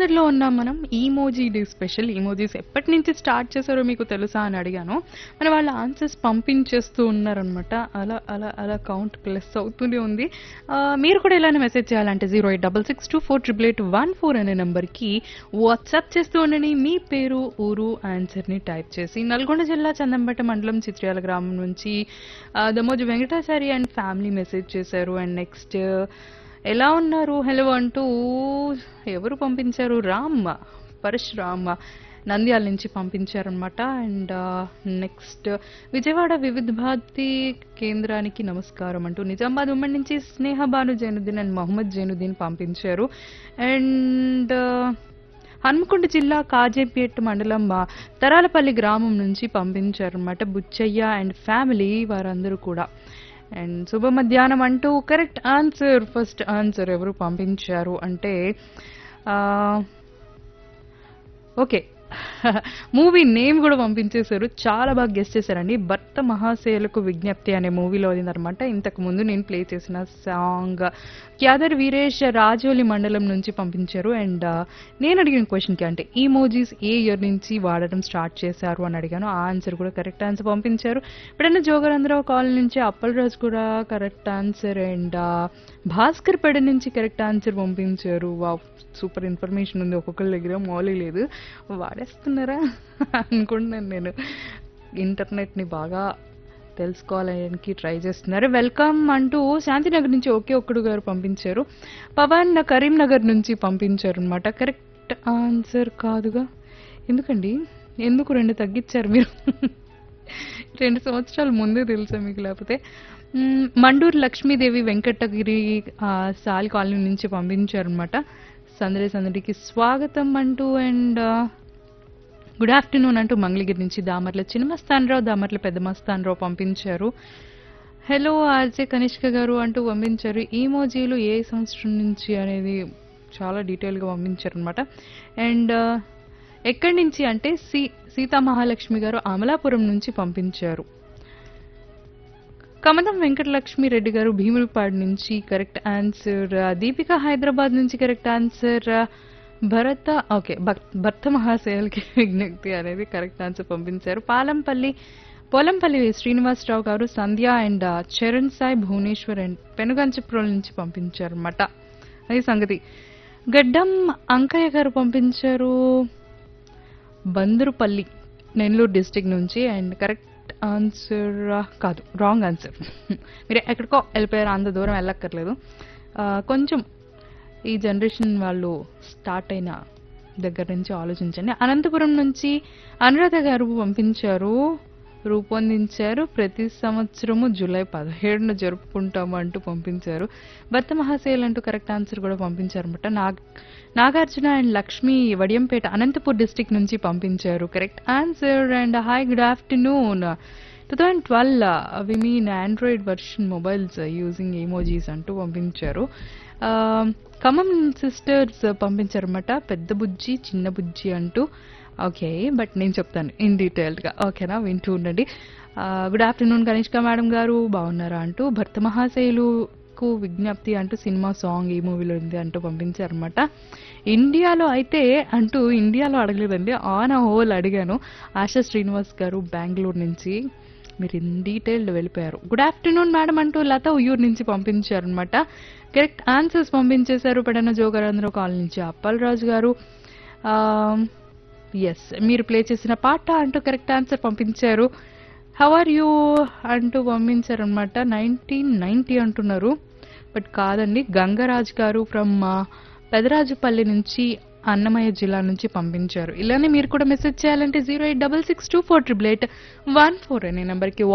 సందడిలో ఉన్నాం మనం ఈమోజీ డే స్పెషల్ ఈమోజీస్ ఎప్పటి నుంచి స్టార్ట్ చేశారో మీకు తెలుసా అని అడిగాను మన వాళ్ళ ఆన్సర్స్ పంపించేస్తూ ఉన్నారనమాట అలా అలా అలా కౌంట్ ప్లస్ అవుతూనే ఉంది ఆ, మీరు కూడా ఇలానే మెసేజ్ చేయాలంటే zero eight double six two four triple eight one four అనే నెంబర్కి వాట్సాప్ చేస్తూ ఉండండి మీ పేరు ఊరు ఆన్సర్ని టైప్ చేసి నల్గొండ జిల్లా చందంపేట మండలం చిత్ర్యాల గ్రామం నుంచి ఆ, Damoju Venkatachari and family message చేశారు అండ్ నెక్స్ట్ ఎలా ఉన్నారు హలో అంటూ ఎవరు పంపించారు రామ్ పరశురామ్ నంద్యాల నుంచి పంపించారనమాట అండ్ నెక్స్ట్ విజయవాడ వివిధ భారతి కేంద్రానికి నమస్కారం అంటూ నిజామాబాద్ ఉమ్మడి నుంచి స్నేహ భాను జైనుద్దీన్ అండ్ మొహమ్మద్ జైనుద్దీన్ పంపించారు అండ్ హన్మకొండ జిల్లా కాజేపేట్ మండలం ఆ, తరాలపల్లి గ్రామం నుంచి పంపించారనమాట బుచ్చయ్య అండ్ ఫ్యామిలీ వారందరూ కూడా అండ్ శుభ మధ్యాహ్నం అంటూ కరెక్ట్ ఆన్సర్ ఫస్ట్ ఆన్సర్ ఎవరు పంపించారు అంటే ఆ, ఓకే మూవీ నేమ్ కూడా పంపించేశారు చాలా బాగా గెస్ట్ చేశారండి భర్త మహాశయులకు విజ్ఞప్తి అనే మూవీలో అనమాట ఇంతకు ముందు నేను ప్లే చేసిన సాంగ్ క్యాదర్ వీరేష్ రాజోలి మండలం నుంచి పంపించారు అండ్ నేను అడిగిన క్వశ్చన్కి అంటే ఈ మోజీస్ ఏ ఇయర్ నుంచి వాడడం స్టార్ట్ చేశారు అని అడిగాను ఆ ఆన్సర్ కూడా కరెక్ట్ ఆన్సర్ పంపించారు ఇప్పుడైనా జోగరంధ్రరావు కాలనీ నుంచి అప్పలరాజు కూడా కరెక్ట్ ఆన్సర్ అండ్ భాస్కర్ పెడ నుంచి కరెక్ట్ ఆన్సర్ పంపించారు వా సూపర్ ఇన్ఫర్మేషన్ ఉంది ఒక్కొక్కరి దగ్గర మౌలీ లేదు వాడేస్తున్నారా అనుకుంటున్నాను నేను ఇంటర్నెట్ని బాగా తెలుసుకోవాలని ట్రై చేస్తున్నారు వెల్కమ్ అంటూ శాంతినగర్ నుంచి ఒకే ఒక్కడు గారు పంపించారు పవన్ కరీంనగర్ నుంచి పంపించారు అనమాట కరెక్ట్ ఆన్సర్ కాదుగా ఎందుకండి ఎందుకు రెండు తగ్గించారు మీరు రెండు సంవత్సరాల ముందే తెలుసా మీకు లేకపోతే మ్మ్, మండూరు లక్ష్మీదేవి వెంకటగిరి ఆ, సాలి కాలనీ నుంచి పంపించారనమాట సందడి సందడికి స్వాగతం అంటూ అండ్ గుడ్ ఆఫ్టర్నూన్ అంటూ మంగళగిరి నుంచి దామర్ల చిన్నమస్తానరావు దామర్ల పెద్ద మస్తానరావు పంపించారు హలో ఆర్జే కనిష్క గారు అంటూ పంపించారు ఈమోజీలు ఏ సంవత్సరం నుంచి అనేది చాలా డీటెయిల్గా పంపించారు అనమాట అండ్ ఎక్కడి నుంచి అంటే సీ సీతా మహాలక్ష్మి గారు అమలాపురం నుంచి పంపించారు కమతం వెంకటలక్ష్మి రెడ్డి గారు భీములపాడు నుంచి కరెక్ట్ ఆన్సర్ దీపిక హైదరాబాద్ నుంచి కరెక్ట్ ఆన్సర్ భరత ఓకే భక్- భర్త మహాశయాలకి విజ్ఞప్తి అనేది కరెక్ట్ ఆన్సర్ పంపించారు పాలంపల్లి పోలంపల్లి శ్రీనివాసరావు గారు సంధ్య అండ్ చరణ్ సాయి భువనేశ్వర్ అండ్ పెనుగంచప్రోల్ నుంచి పంపించారు అన్నమాట అది సంగతి గడ్డం అంకయ్య గారు పంపించారు బందరుపల్లి నెల్లూరు డిస్టిక్ నుంచి అండ్ కరెక్ట్ ఆన్సర్ కాదు రాంగ్ ఆన్సర్ మీరు ఎక్కడికో వెళ్ళిపోయారు అంత దూరం వెళ్ళక్కర్లేదు ఆ, కొంచెం ఈ జనరేషన్ వాళ్ళు స్టార్ట్ అయిన దగ్గర నుంచి ఆలోచించండి అనంతపురం నుంచి అనురాధ గారు పంపించారు రూపొందించారు ప్రతి సంవత్సరము జూలై పదిహేడున జరుపుకుంటాము అంటూ పంపించారు భర్త మహాశయులు అంటూ కరెక్ట్ ఆన్సర్ కూడా పంపించారు అనమాట నాగ్ నాగార్జున అండ్ లక్ష్మి వడియంపేట అనంతపూర్ డిస్టిక్ నుంచి పంపించారు correct answer and hi good afternoon two thousand twelve we mean android version mobiles using emojis అంటూ పంపించారు ఆ, ఖమ్మం సిస్టర్స్ పంపించారన్నమాట పెద్ద బుజ్జి చిన్న బుజ్జి అంటూ ఓకే బట్ నేను చెప్తాను ఇన్ డీటెయిల్డ్గా ఓకేనా వింటూ ఉండండి గుడ్ ఆఫ్టర్నూన్ కనిష్క మేడం గారు బాగున్నారా అంటూ భర్త మహాశైలుకు విజ్ఞప్తి అంటూ సినిమా సాంగ్ ఈ మూవీలో ఉంది అంటూ పంపించారన్నమాట ఇండియాలో అయితే అంటూ ఇండియాలో అడగలేదండి ఆన్ ఆ హోల్ అడిగాను ఆశా శ్రీనివాస్ గారు బెంగళూరు నుంచి మీరు ఇన్ డీటెయిల్డ్ వెళ్ళిపోయారు గుడ్ ఆఫ్టర్నూన్ మేడం అంటూ లత ఉయ్యూరు నుంచి పంపించారు అనమాట కరెక్ట్ ఆన్సర్స్ పంపించేశారు పెడన జోగరంధ్ర కాలనీ నుంచి అప్పలరాజు గారు ఎస్ మీరు ప్లే చేసిన పాట అంటూ కరెక్ట్ ఆన్సర్ పంపించారు హౌ ఆర్ యూ అంటూ పంపించారు అనమాట నైన్టీన్ నైన్టీ అంటున్నారు బట్ కాదండి గంగరాజ్ గారు ఫ్రమ్ పెదరాజుపల్లి నుంచి అన్నమయ్య జిల్లా నుంచి పంపించారు ఇలానే మీరు కూడా మెసేజ్ చేయాలంటే zero eight double six two four triple eight one four అనే నెంబర్కి